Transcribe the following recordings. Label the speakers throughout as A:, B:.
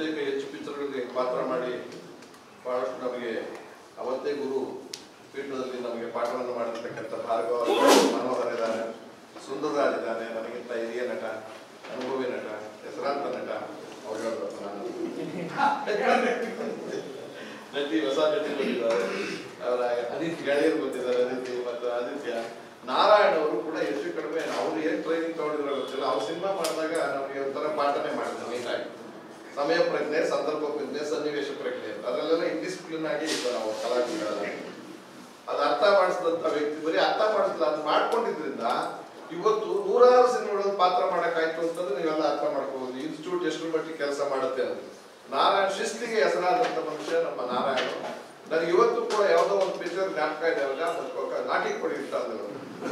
A: ಹೆಚ್ಚು ಹೆಚ್ಚು ಪಿಕ್ಚರ್ಗಳಿಗೆ ಪಾತ್ರ ಮಾಡಿ ಬಹಳಷ್ಟು ನಮಗೆ ಅವತ್ತೇ ಗುರು ಪೀಠದಲ್ಲಿ ನಮಗೆ ಪಾಠವನ್ನು ಮಾಡಿರ್ತಕ್ಕಂಥ ಭಾರ್ಗವ ಮನೋಹರ್ ಇದ್ದಾನೆ ಸುಂದರರಾಜ್ ಇದ್ದಾನೆ ನನಗಿಂತ ಹಿರಿಯ ನಟ ಅನುಭವಿ ನಟ ಹೆಸರಾಂತ ನಟ ಅವ್ರು ಹೇಳ್ಬೇಕು ನಾನು ನಟಿ ಹೊಸ ನಟಿ ಬಂದಿದ್ದಾರೆ ಅವರ ಅದಿತಿ ಗೆಳೆಯರು ಬಂದಿದ್ದಾರೆ ಅದಿತಿ ಮತ್ತು ಆದಿತ್ಯ ನಾರಾಯಣ್ ಅವರು ಕೂಡ ಹೆಚ್ಚು ಕಡಿಮೆ ಅವ್ರು ಏನ್ ಟ್ರೈನಿಂಗ್ ತಗೊಂಡಿರೋ ಗೊತ್ತಿಲ್ಲ ಅವ್ರು ಸಿನಿಮಾ ಮಾಡಿದಾಗ ನಮಗೆ ಒಂಥರ ಪಾಠನೆ ಮಾಡಿದ್ರು ನೀಟಾಗಿ ಸಮಯ ಪ್ರಜ್ಞೆ ಸಂದರ್ಭ ಪ್ರಜ್ಞೆ ಸನ್ನಿವೇಶ ಪ್ರಜ್ಞೆ ಅಂತ ಅದರಲ್ಲೆಲ್ಲ ಇಂಡಿಸಿಪ್ಲಿನ್ ಆಗಿ ಇತ್ತು ನಾವು ಕಲಾವಿದರೆಲ್ಲ ಅದು ಅರ್ಥ ಮಾಡಿಸಿದಂತ ವ್ಯಕ್ತಿ ಬರೀ ಅರ್ಥ ಮಾಡಿಸಿಲ್ಲ ಅದು ಮಾಡ್ಕೊಂಡಿದ್ರಿಂದ ಇವತ್ತು ನೂರಾರು ಸಿನಿಮಾಗಳಲ್ಲಿ ಪಾತ್ರ ಮಾಡಕ್ಕಾಯ್ತು ಅಂತಂದ್ರೆ ನೀವೆಲ್ಲ ಅರ್ಥ ಮಾಡ್ಕೋಬಹುದು ಇನ್ಸ್ಟಿಟ್ಯೂಟ್ ಎಷ್ಟು ಮಟ್ಟಿಗೆ ಕೆಲಸ ಮಾಡುತ್ತೆ ಅನ್ನೋದು ನಾರಾಯಣ್ ಶಿಸ್ತಿಗೆ ಹೆಸರಾದಂತ ಮನುಷ್ಯ ನಮ್ಮ ನಾರಾಯಣ ನನಗೆ ಇವತ್ತು ಕೂಡ ಯಾವುದೋ ಒಂದು ಪಿಕ್ಚರ್ ಜ್ಞಾಪಕ ಇದೆ ಅವಾಗ ಅದಕ್ಕೆ ನಾಟಿ ಕೊಡಿ ಇಷ್ಟ ಅಂದ್ರು.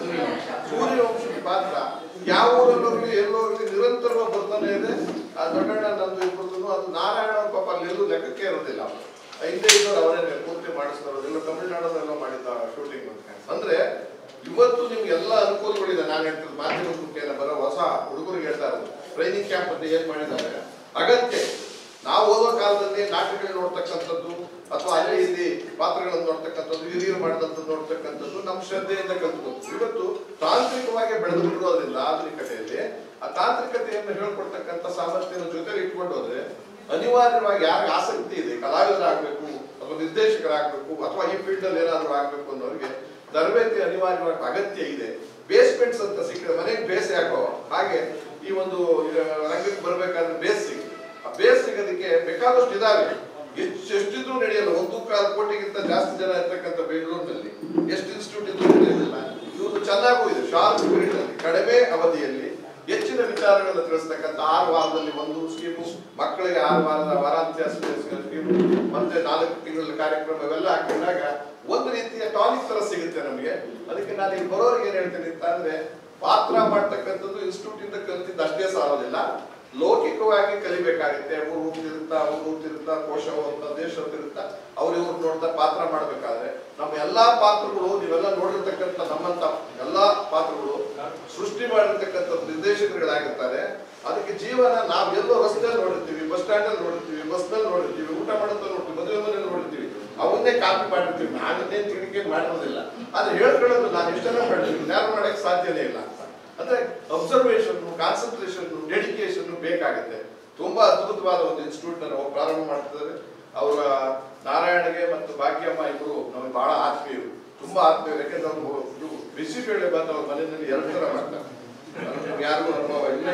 A: ಸೂರ್ಯವಂಶದ ಪಾತ್ರ ಯಾವ ಊರಲ್ಲೋಗ್ಲಿ ಎಲ್ಲೋಗ್ಲಿ ನಿರಂತರವಾಗಿ ಬರ್ತಾನೆ ಇದೆ ಆ ದೊಡ್ಡಣ್ಣ ನಂದು ಇಬ್ಬರದು ಅದು ನಾರಾಯಣ ಅವ್ರ ಪಾಪ ಅಲ್ಲಿ ಎಲ್ಲೂ ಲೆಕ್ಕಕ್ಕೆ ಇರೋದಿಲ್ಲ ಹಿಂದೆ ಇದ್ದವ್ರು ಅವರೇ ಪೂರ್ತಿ ಮಾಡಿಸ್ತಾರೋ ಎಲ್ಲ ತಮಿಳ್ನಾಡಲ್ಲೆಲ್ಲ ಮಾಡಿದ್ದ ಶೂಟಿಂಗ್ ಅಂದ್ರೆ ಇವತ್ತು ನಿಮ್ಗೆ ಎಲ್ಲ ಅನುಕೂಲಗಳಿದೆ ನಾನು ಹೇಳ್ತಿದ್ದು ಮಾಧ್ಯಮದ ಮುಖೇನ ಬರೋ ಹೊಸ ಹುಡುಗರಿಗೆ ಹೇಳ್ತಾ ಇರೋದು ಟ್ರೈನಿಂಗ್ ಕ್ಯಾಂಪ್ ಅಂತ ಏನ್ ಮಾಡಿದ್ದಾರೆ ಅಗತ್ಯ ನಾವು ಓದೋ ಕಾಲದಲ್ಲಿ ನಾಟಕಗಳು ನೋಡ್ತಕ್ಕಂಥದ್ದು ಅಥವಾ ಅಲ್ಲಿ ಇಲ್ಲಿ ಪಾತ್ರಗಳನ್ನು ನೋಡ್ತಕ್ಕಂಥದ್ದು ಹಿರಿಯರು ಮಾಡಿದಂಥದ್ದು ನೋಡ್ತಕ್ಕಂಥದ್ದು ನಮ್ಮ ಶ್ರದ್ಧೆಯಿಂದ ಕಲ್ತ್ಕೊಂಡು ಇವತ್ತು ತಾಂತ್ರಿಕವಾಗಿ ಬೆಳೆದು ಬಿಡೋದ್ರಿಂದ ಆಧುನಿಕತೆಯಲ್ಲಿ ಆ ತಾಂತ್ರಿಕತೆಯನ್ನು ಹೇಳ್ಕೊಡ್ತಕ್ಕಂಥ ಸಾಮರ್ಥ್ಯದ ಜೊತೆಗೆ ಇಟ್ಕೊಂಡು ಹೋದ್ರೆ ಅನಿವಾರ್ಯವಾಗಿ ಯಾರಿಗೆ ಆಸಕ್ತಿ ಇದೆ ಕಲಾವಿದರಾಗಬೇಕು ಅಥವಾ ನಿರ್ದೇಶಕರಾಗಬೇಕು ಅಥವಾ ಈ ಫೀಲ್ಡ್ ಅಲ್ಲಿ ಏನಾದ್ರು ಆಗ್ಬೇಕು ಅನ್ನೋರಿಗೆ ತರಬೇತಿ ಅನಿವಾರ್ಯವಾಗಿ ಅಗತ್ಯ ಇದೆ ಬೇಸ್ಮೆಂಟ್ಸ್ ಅಂತ ಸಿಕ್ಕಿದ್ರೆ ಮನೆಗೆ ಬೇಸ್ ಯಾಕೋ ಹಾಗೆ ಈ ಒಂದು ಆ, ರಂಗಕ್ಕೆ ಬರ್ಬೇಕಾದ್ರೆ ಬೇಸ್ ಸಿಗುತ್ತೆ ಆ ಬೇಸ್ ಸಿಗೋದಕ್ಕೆ ಬೇಕಾದಷ್ಟು ಇದಾವೆ ಎಷ್ಟು ಎಷ್ಟಿದ್ರು ನಡೆಯಲ್ಲ ಒಂದು ಕಾಲು ಕೋಟಿಗಿಂತ ಜಾಸ್ತಿ ಜನ ಇರ್ತಕ್ಕಂಥ ಬೆಂಗಳೂರಿನಲ್ಲಿ ಎಷ್ಟು ಇನ್ಸ್ಟಿಟ್ಯೂಟ್ ಇದ್ರು ನಡೆಯೋದಿಲ್ಲ ಇವರು ಚೆನ್ನಾಗೂ ಇದೆ ಶಾರ್ಪ್ ಪೀರಿಯಡ್ ಅಲ್ಲಿ ಕಡಿಮೆ ಅವಧಿಯಲ್ಲಿ ಹೆಚ್ಚಿನ ವಿಚಾರಗಳನ್ನು ತಿಳಿಸ್ತಕ್ಕಂಥ ಆರು ವಾರದಲ್ಲಿ ಒಂದು ಸ್ಕೀಮು ಮಕ್ಕಳಿಗೆ ಆರು ವಾರದ ವಾರಾಂತ್ಯ ಸ್ಕೀಮು ಮತ್ತೆ ನಾಲ್ಕು ತಿಂಗಳ ಕಾರ್ಯಕ್ರಮ ಇವೆಲ್ಲ ಹಾಕೊಂಡಾಗ ಒಂದು ರೀತಿಯ ಟಾನಿಕ್ ತರ ಸಿಗುತ್ತೆ ನಮಗೆ ಅದಕ್ಕೆ ನಾನು ಇಲ್ಲಿ ಬರೋರಿಗೆ ಏನ್ ಹೇಳ್ತೀನಿ ಅಂತ ಅಂದ್ರೆ ಪಾತ್ರ ಮಾಡ್ತಕ್ಕಂಥದ್ದು ಇನ್ಸ್ಟಿಟ್ಯೂಟ್ ಇಂದ ಕಲ್ತಿದ್ದು ಅಷ್ಟೇ ಸಾಲೋದಿಲ್ಲ ಲೌಕಿಕವಾಗಿ ಕಲಿಬೇಕಾಗುತ್ತೆ ಊರು ಹೋಗ್ತಿರುತ್ತಾ ಅವ್ರು ಹೋಗ್ತಿರುತ್ತಾ ಕೋಶ ಹೋಗ್ತಾ ದೇಶ ಹೋಗ್ತಿರುತ್ತಾ ಅವ್ರು ಇವ್ರು ನೋಡ್ತಾ ಪಾತ್ರ ಮಾಡ್ಬೇಕಾದ್ರೆ ನಮ್ಮ ಎಲ್ಲಾ ಪಾತ್ರಗಳು ನೀವೆಲ್ಲ ನೋಡಿರ್ತಕ್ಕಂಥ ನಮ್ಮಂತ ಎಲ್ಲಾ ಪಾತ್ರಗಳು ಸೃಷ್ಟಿ ಮಾಡಿರ್ತಕ್ಕಂಥ ನಿರ್ದೇಶಕರುಗಳಾಗಿರ್ತಾರೆ ಅದಕ್ಕೆ ಜೀವನ ನಾವ್ ಎಲ್ಲೋ ರಸ್ತೆಯಲ್ಲಿ ನೋಡಿರ್ತೀವಿ ಬಸ್ ಸ್ಟ್ಯಾಂಡ್ ಅಲ್ಲಿ ನೋಡಿರ್ತೀವಿ ಬಸ್ ನಲ್ಲಿ ನೋಡಿರ್ತೀವಿ ಊಟ ಮಾಡುತ್ತಾ ನೋಡ್ತೀವಿ ಮದುವೆ ಮನೆಯಲ್ಲಿ ನೋಡಿರ್ತೀವಿ ಅವನ್ನೇ ಕಾಪಿ ಮಾಡಿರ್ತೀವಿ ನಾನನ್ನೇ ತಿಳುಕೆ ಮಾಡಿರೋದಿಲ್ಲ ಆದ್ರೆ ಹೇಳ್ಕೊಳ್ಳೋದು ನಾನು ಇಷ್ಟೆಲ್ಲ ಮಾಡಿರ್ತೀನಿ ಯಾರು ಮಾಡಕ್ ಸಾಧ್ಯನೇ ಇಲ್ಲ ಅಂತ ಅಂದ್ರೆ ಅಬ್ಸರ್ವೇಷನ್ ಕಾನ್ಸಂಟ್ರೇಷನ್ ಡೆಡಿಕೇಶನ್ ಬೇಕಾಗುತ್ತೆ ತುಂಬಾ ಅದ್ಭುತವಾದ ಒಂದು ಇನ್ಸ್ಟಿಟ್ಯೂಟ್ ನಾವು ಪ್ರಾರಂಭ ಮಾಡ್ತಿದ್ದಾರೆ ಅವರ ನಾರಾಯಣಗೆ ಮತ್ತು ಭಾಗ್ಯಮ್ಮ ಇಬ್ಬರು ನಮಗೆ ಬಹಳ ಆತ್ಮೀಯರು ತುಂಬಾ ಆತ್ಮೀಯರು ಯಾಕೆಂದ್ರೆ ಅವರು ಬಿಸಿ ಬೇಳೆ ಬಂದ ಅವ್ರ ಮನೆಯಲ್ಲಿ ಎರಡು ತರ ಮಾಡ್ತಾರೆ ನಮ್ಗೆ ಯಾರಿಗೂ ಅನುಭವ ಇಲ್ಲ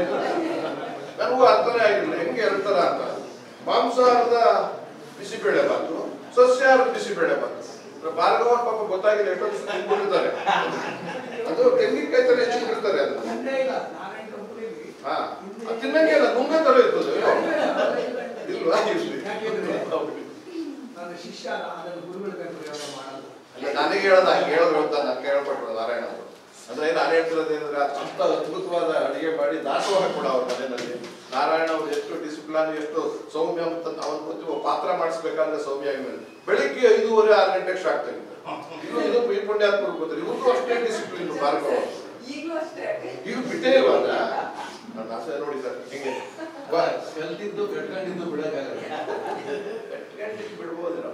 A: ನನಗೂ ಅರ್ಥನೇ ಆಗಿಲ್ಲ ಹೆಂಗೆ ಎರಡು ತರ ಅಂತ ಮಾಂಸಾಹಾರದ ಬಿಸಿಬೇಳೆ ಬಾತು ಸಸ್ಯಾಹಾರದ ಬಿಸಿಬೇಳೆ ಬಾತು ಭಾರ್ಗವ ಪಾಪ ಗೊತ್ತಾಗಿಲ್ಲ ಎಷ್ಟೋ ದಿವಸ ತಿಂದ್ಬಿಟ್ಟಿರ್ತಾರೆ ಅದು ತೆಂಗಿನಕಾಯಿ ತರ ಹೆಚ್ಚಿಬಿಟ್ಟಿರ್ತಾರೆ ಅದು
B: ಒಂದೇ ಇಲ್ಲ ನಾರಾಯಣ ಕಂಪನಿಲಿ
A: ಹಾ ಅದು ತಿನ್ನಂಗೆ ಇಲ್ಲ ನುಂಗ ತರ ಇರ್ತದೆ ಇಲ್ವಾ ಇರ್ಲಿ
B: ಯಾಕೆಂದ್ರೆ
A: ಹೌದು.
B: ನನ್ನ ಶಿಷ್ಯ ಅಲ್ಲ, ಅದನ್ನು ಗುರುಗಳ ಕೈ ಪ್ರಯೋಗ ಮಾಡಲ್ಲ
A: ಅಲ್ಲ ನನಗೆ ಹೇಳದ ಹಂಗೆ ಹೇಳಿದ್ರು ಅಂತ ನನಗೆ ಹೇಳ್ಕೊಟ್ರು ನಾರಾಯಣ ಅವರು ಅಂದ್ರೆ ನಾನು ಹೇಳ್ತಿರೋದು ಏನಂದ್ರೆ ಅಂತ ಅದ್ಭುತವಾದ ಅಡಿಗೆ ಮಾಡಿ ದಾಸೋಹ ಕೂಡ ಅವ್ರ ಮನೆಯಲ್ಲಿ ನಾರಾಯಣ ಅವ್ರು ಎಷ್ಟು ಡಿಸಿಪ್ಲಿನ್ ಎಷ್ಟು ಸೌಮ್ಯ ಅಂತ ಅವನ್ ಗೊತ್ತು ಪಾತ್ರ ಮಾಡಿಸ್ಬೇಕಾದ್ರೆ ಸೌಮ್ಯ ಆಗಿದ್ದಾರೆ. ಬೆಳಿಗ್ಗೆ ಐದೂವರೆ ಆರು ಗಂಟೆಗೆ ಸ್ಟಾರ್ಟ್ ತೆಗಿತಾರೆ ಇದು ಇದು ಈ ಪುಣ್ಯಾತ್ಮರು ಗೊತ್ತಿಲ್ಲ ಇವ್ರಿಗೂ ಅಷ್ಟೇ ಡಿಸಿಪ್ಲಿನ್ ಭಾರ್ಗವ
C: ಈಗಲೂ ಅಷ್ಟೇ
A: ಈಗ ಬಿಟ್ಟೇ ಇಲ್ವಲ್ಲ ನನ್ನ ಆಸೆ ನೋಡಿ ಸರ್ ಹಿಂಗೆ ಬಾ
D: ಕಲ್ತಿದ್ದು ಕಟ್ಕೊಂಡಿದ್ದು ಬಿಡಕ್ಕಾಗಲ್ಲ
A: ಗಂಟೆಗೆ ಬಿಡ್ಬೋದೇನೋ.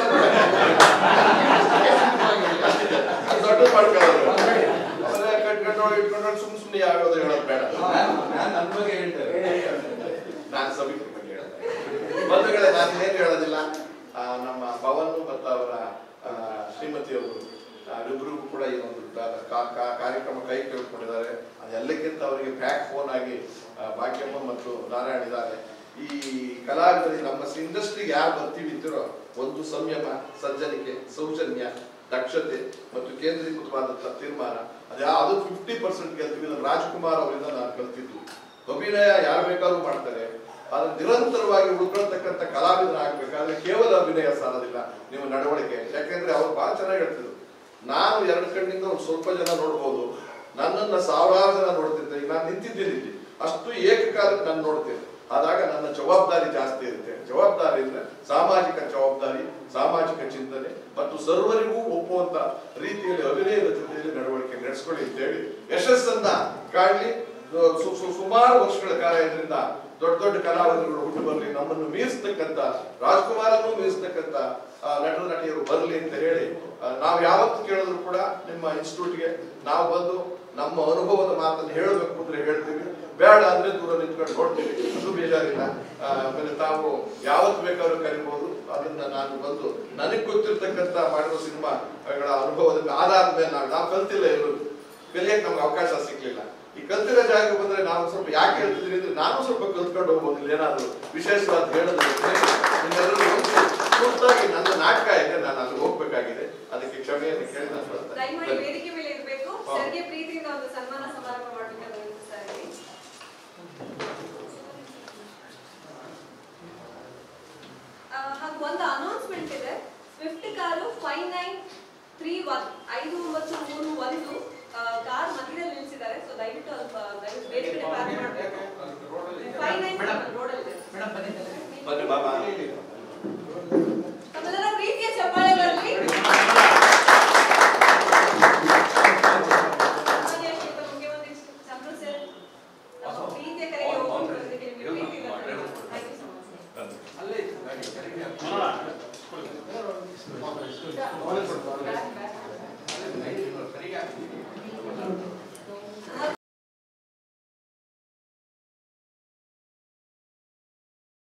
A: ದೊಡ್ಡದು ಮಾಡ್ಕೊಳ್ಳೋದು ಆಮೇಲೆ ಕಟ್ಕೊಂಡು ಇಟ್ಕೊಂಡು ಸುಮ್ ಸುಮ್ನೆ ಯಾವ್ಯಾವ್ದು ಹೇಳೋದು ಬೇಡ
D: ನಾನು ನಾನು ನನ್ನ ಬಗ್ಗೆ ಹೇಳ್ತೇನೆ
A: ನಾನು ಸಮಿತಿ ಬಗ್ಗೆ ಹೇಳ್ತೇನೆ ಬಂಧುಗಳೇ ನಾನು ಏನು ಹೇಳೋದಿಲ್ಲ ಆ, ನಮ್ಮ ಪವನ್ ಮತ್ತು ಅವರ ಆ, ಶ್ರೀಮತಿಯವರು ಇಬ್ಬರಿಗೂ ಕೂಡ ಈ ಒಂದು ಕ- ಕಾ- ಕಾ- ಕಾರ್ಯಕ್ರಮ ಕೈ ತೆಗೆದುಕೊಂಡಿದ್ದಾರೆ ಅದೆಲ್ಲಕ್ಕಿಂತ ಅವರಿಗೆ ಬ್ಯಾಕ್ ಫೋನ್ ಆಗಿ ಆ, ಭಾಗ್ಯಮ್ಮ ಮತ್ತು ನಾರಾಯಣ ಇದ್ದಾರೆ ಈ ಕಲಾವಿದರಿಗೆ ನಮ್ಮ ಇಂಡಸ್ಟ್ರಿಗೆ ಯಾರು ಬರ್ತೀವಿ ಅಂತಿರೋ ಒಂದು ಸಂಯಮ ಸಜ್ಜನಿಕೆ ಸೌಜನ್ಯ ದಕ್ಷತೆ ಮತ್ತು ಕೇಂದ್ರೀಕೃತವಾದಂತಹ ತೀರ್ಮಾನ ಅದ್ಯಾವುದು ಫಿಫ್ಟಿ ಪರ್ಸೆಂಟ್ ಗೆಲ್ತೀವಿ ನಮ್ಮ ರಾಜ್ಕುಮಾರ್ ಅವರಿಂದ ನಾನು ಕಲ್ತಿದ್ದು ಅಭಿನಯ ಯಾರು ಬೇಕಾದ್ರೂ ಮಾಡ್ತಾರೆ ಆದ್ರೆ ನಿರಂತರವಾಗಿ ಉಳ್ಕೊಳ್ತಕ್ಕಂಥ ಕಲಾವಿದರಾಗಬೇಕಾದ್ರೆ ಕೇವಲ ಅಭಿನಯ ಸಾಲದಿಲ್ಲ ನಿಮ್ಮ ನಡವಳಿಕೆ ಯಾಕೆಂದ್ರೆ ಅವ್ರು ಬಹಳ ಚೆನ್ನಾಗಿ ಹೇಳ್ತಿದ್ರು ನಾನು ಎರಡು ಕಣ್ಣಿಂದ ಒಂದು ಸ್ವಲ್ಪ ಜನ ನೋಡ್ಬೋದು ನನ್ನನ್ನ ಸಾವಿರಾರು ಜನ ನೋಡ್ತಿದ್ದೆ ಈಗ ನಾನು ನಿಂತಿದ್ದೀನಿ ಇಲ್ಲಿ ಅಷ್ಟು ಏಕಕಾಲಕ್ಕೆ ನಾನು ನೋಡ್ತೇನೆ ಆದಾಗ ನನ್ನ ಜವಾಬ್ದಾರಿ ಜಾಸ್ತಿ ಇರುತ್ತೆ ಜವಾಬ್ದಾರಿ ಅಂದ್ರೆ ಸಾಮಾಜಿಕ ಜವಾಬ್ದಾರಿ ಸಾಮಾಜಿಕ ಚಿಂತನೆ ಮತ್ತು ಸರ್ವರಿಗೂ ಒಪ್ಪುವಂತ ರೀತಿಯಲ್ಲಿ ಅಭಿನಯದ ಜೊತೆಯಲ್ಲಿ ನಡವಳಿಕೆ ನಡೆಸ್ಕೊಳ್ಳಿ ಅಂತೇಳಿ ಯಶಸ್ಸನ್ನ ಕಾಣಲಿ ಸು- ಸು- ಸುಮಾರು ವರ್ಷಗಳ ಕಾಲ ಇದರಿಂದ ದೊಡ್ಡ ದೊಡ್ಡ ಕಲಾವಿದರುಗಳು ಹುಟ್ಟು ಬರಲಿ ನಮ್ಮನ್ನು ಮೀರಿಸ್ತಕ್ಕಂಥ ರಾಜ್ಕುಮಾರನ್ನು ಮೀರಿಸ್ತಕ್ಕಂಥ ಆ, ನಟರು ನಟಿಯರು ಬರಲಿ ಅಂತ ಹೇಳಿ ಆ, ನಾವು ಯಾವತ್ತು ಕೇಳಿದ್ರು ಕೂಡ ನಿಮ್ಮ ಇನ್ಸ್ಟಿಟ್ಯೂಟ್ಗೆ ನಾವು ಬಂದು ನಮ್ಮ ಅನುಭವದ ಮಾತನ್ನು ಹೇಳಬೇಕು ಅಂದ್ರೆ ಹೇಳ್ತೀವಿ ಬೇಡ ಅಂದ್ರೆ ದೂರ ನಿಂತ್ಕೊಂಡು ನೋಡ್ತೀವಿ ಅದು ಬೇಜಾರಿಲ್ಲ ಆ, ಆಮೇಲೆ ತಾವು ಯಾವತ್ತು ಬೇಕಾದ್ರೂ ಕರಿಬಹುದು ಅದನ್ನ ನಾನು ಬಂದು ನನಗೆ ಗೊತ್ತಿರ್ತಕ್ಕಂಥ ಮಾಡಿರೋ ಸಿನಿಮಾಗಳ ಅನುಭವದ ಆಧಾರದ ಮೇಲೆ ನಾವು ನಾವು ಕಲ್ತಿಲ್ಲ ಎಲ್ಲರೂ ಕಲಿಯಕ್ಕೆ ನಮ್ಗೆ ಅವಕಾಶ ಸಿಗ್ಲಿಲ್ಲ ಈ ಕಲ್ತಿರೋ ಜಾಗಕ್ಕೆ ಬಂದ್ರೆ ನಾವು ಸ್ವಲ್ಪ ಯಾಕೆ ಹೇಳ್ತಿದ್ರಿ ಅಂದ್ರೆ ನಾನು ಸ್ವಲ್ಪ ಕಲ್ತ್ಕೊಂಡು ಹೋಗ್ಬೋದು ಇಲ್ಲಿ ಏನಾದ್ರು ವಿಶೇಷವಾದ ಹೇಳೋದು ಇದ್ರೆ ನಿಮ್ಮೆಲ್ಲರೂ ಒಂದು ತುರ್ತಾಗಿ ನನ್ನ ನಾಟಕ ಇದೆ ನಾನು ಅಲ್ಲಿ ಹೋಗ್ಬೇಕಾಗಿದೆ ಅದಕ್ಕೆ ಕ್ಷಮೆಯನ್ನು ಕೇಳಿ ನಾನು ಹೇಳ್ತೇನೆ.
C: ದಯಮಾಡಿ ವೇದಿಕೆ ಮೇಲೆ ಇರಬೇಕು
A: ಹಾ.
C: ಸರ್ಗೆ ಪ್ರೀತಿಯಿಂದ ಒಂದು ಸನ್ಮಾನ ಸಮಾರಂಭ ಮಾಡ್ಬೇಕಂತ ವಿನಂತಿಸ್ತಾ ಇದ್ದೀನಿ ಆ, ಹಾಗೂ ಒಂದು ಅನೌನ್ಸ್ಮೆಂಟ್ ಇದೆ Swift car five nine three one ಐದು ಒಂಬತ್ತು ಮೂರು ಒಂದು ಕಾರ್ ಮಧ್ಯದಲ್ಲಿ ನಿಲ್ಲಿಸಿದ್ದಾರೆ ಸೊ ದಯವಿಟ್ಟು ಸ್ವಲ್ಪ ದಯವಿಟ್ಟು ಬೇರೆ ಕಡೆ ಪಾರ್ಕ್ ಮಾಡಬೇಕು ಫೈವ್ ನೈನ್ ರೋಡಲ್ಲಿ
B: ಮೇಡಮ್ ಬಂದಿದ್ದಾರೆ
A: ಬನ್ನಿ ಬಾಬಾ
C: ತಮ್ಮೆಲ್ಲರ ಪ್ರೀತಿಯ ಚಪ್ಪಾಳೆ ಬರಲಿ ಮಾನ್ಯ ಶ್ರೀಯುತ ಮುಖ್ಯಮಂತ್ರಿ ಚಂದ್ರು ಸರ್ ನಮ್ಮ ಪ್ರೀತಿಯ ಕರೆಗೆ ಹೋಗೋದಕ್ಕೆ ನಿಮಗೆ ಪ್ರೀತಿಯಿಂದ ಥ್ಯಾಂಕ್ ಯು ಸೊ ಮಚ್
D: ಅಲ್ಲೇ ಇತ್ತು ಗಾಡಿ, ಕೆಳಗೆ ಹಾಕು.